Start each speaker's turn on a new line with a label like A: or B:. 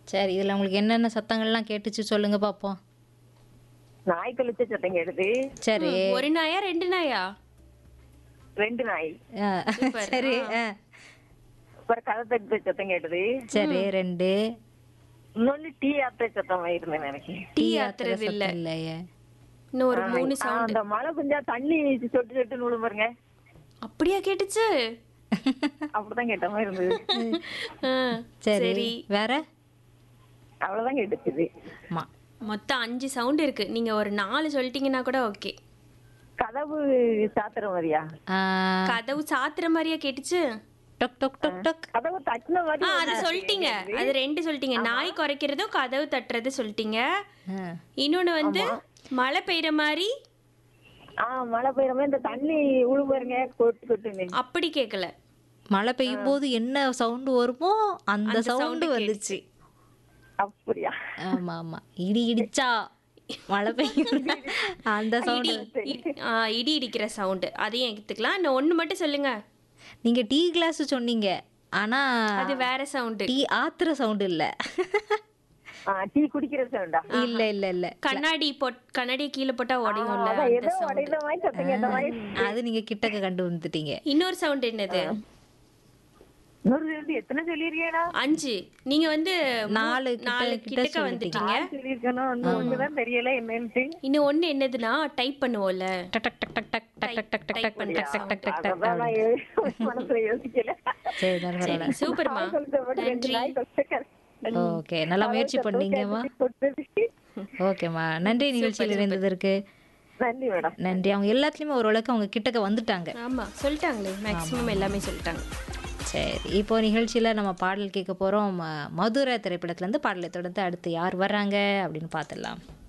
A: சரி இதில் உங்களுக்கு என்னென்ன சத்தங்கள்லாம் கேட்டுச்சு சொல்லுங்க பார்ப்போம்
B: நாய் கழிச்ச சத்தம் கேட்டது
A: சரி
C: ஒரு நாயா ரெண்டு நாயா
B: ரெண்டு நாய்
A: ஆ, சரி ஆ
B: அப்புறம் கதை தட்டு சத்தம் கேட்டது
A: சரி ரெண்டு
B: இன்னொன்னு டீ ஆத்த சத்தம் இருந்தேன் எனக்கு
C: டீ
A: ஆத்துற
C: ஆத்துறது இல்ல
A: சத்தம் இல்லையே
C: இன்னும் ஒரு மூணு
B: ஆ,
C: சவுண்ட்
B: அந்த மழை கொஞ்சம் தண்ணி சொட்டு சொட்டு நூலு பாருங்க
C: அப்படியா கேட்டுச்சு
B: அப்படிதான் கேட்ட மாதிரி இருந்தது
C: ஆ,
A: சரி வேற
B: அவ்வளவுதான் கேட்டுச்சு
A: ஆமா
C: மொத்தம் அஞ்சு சவுண்ட் இருக்கு நீங்க ஒரு நாலு சொல்லிட்டீங்கன்னா கூட ஓகே
B: கதவு சாத்துற மாதிரியா
A: ஆ,
C: கதவு சாத்துற மாதிரியா கேட்டுச்சு
A: டொக் டொக் டொக் டொக்
B: கதவு தட்டின மாதிரி
C: ஆ அது சொல்லிட்டீங்க அது ரெண்டு சொல்லிட்டீங்க நாய் குறைக்கிறதும் கதவு தட்டுறது சொல்லிட்டீங்க
A: ஆ.
C: இன்னொன்னு வந்து மழை பெய்யற மாதிரி
B: ஆ மழை பெய்யுற மாதிரி இந்த தண்ணி உழு பாருங்க கொட்டு கொட்டுன்னு
C: அப்படி கேட்கல
A: மழை பெய்யும் போது என்ன சவுண்டு வருமோ அந்த
C: அந்த
A: சவுண்டு
C: sound
A: வந்துச்சு
B: அப்படியா
A: ஆமா ஆமா இடி இடிச்சா மழை பெய்யும் அந்த சவுண்டு
C: இடி ஆ, இடி இடிக்கிற சவுண்டு அதையும் எடுத்துக்கலாம் இன்னும் ஒண்ணு மட்டும் சொல்லுங்க
A: நீங்க டீ கிளாஸ் சொன்னீங்க ஆனா
C: அது வேற சவுண்டு
A: டீ ஆத்துற சவுண்டு இல்ல
B: ஆ, டீ குடிக்கிற சவுண்டா
A: இல்ல இல்ல இல்ல
C: கண்ணாடி போட் கண்ணாடியை கீழே போட்டா உடையும்ல
B: அதான்
C: அந்த
B: ஏதோ
C: sound.
B: உடையில மாதிரி சத்தம் கேட்ட மாதிரி
A: அது நீங்க கிட்டக்க கண்டு வந்துட்டீங்க
C: இன்னொரு சவுண்ட் என்னது
B: இன்னொரு வந்து எத்தனை சொல்லியிருக்கேடா
C: அஞ்சு நீங்க வந்து மூ-
A: நாலு கிட்ட-
C: நாலு
A: கிட்ட
C: கிட்டக்க
A: சொல்லிட்டீங்க.
C: வந்துட்டீங்க
B: சொல்லியிருக்கணும் இன்னும் ஒண்ணுதான் தெரியல என்னன்ட்டு
C: இன்னும் ஒண்ணு என்னதுன்னா டைப் பண்ணுவோம்ல
A: டக் டக் டக் டக் டக் டக் டக் டக் டக் டக் டக் டக் டக் டக் டக்
B: அதான் நான் யோ- மனசுல யோசிக்கல
A: சரி பரவாயில்ல
C: சூப்பர்மா
B: சொல்லிட்ட மட்டும் ரெண்டு நாய் கொட்டை
A: ஓகே நல்லா முயற்சி பண்ணீங்கம்மா
B: கொட்டது.
A: ஓகேம்மா நன்றி நிகழ்ச்சியில் இருந்ததற்கு
B: நன்றி மேடம்
A: நன்றி அவங்க எல்லாத்துலயுமே ஓரளவுக்கு அவங்க கிட்டக்க வந்துட்டாங்க
C: ஆமா சொல்லிட்டாங்களே மேக்ஸிமம் எல்லாமே சொல்லிட்டாங்க
A: சரி இப்போ நிகழ்ச்சியில் நம்ம பாடல் கேட்க போகிறோம் மதுரை திரைப்படத்துலேருந்து பாடலை தொடர்ந்து அடுத்து யார் வர்றாங்க அப்படின்னு பார்த்துடலாம்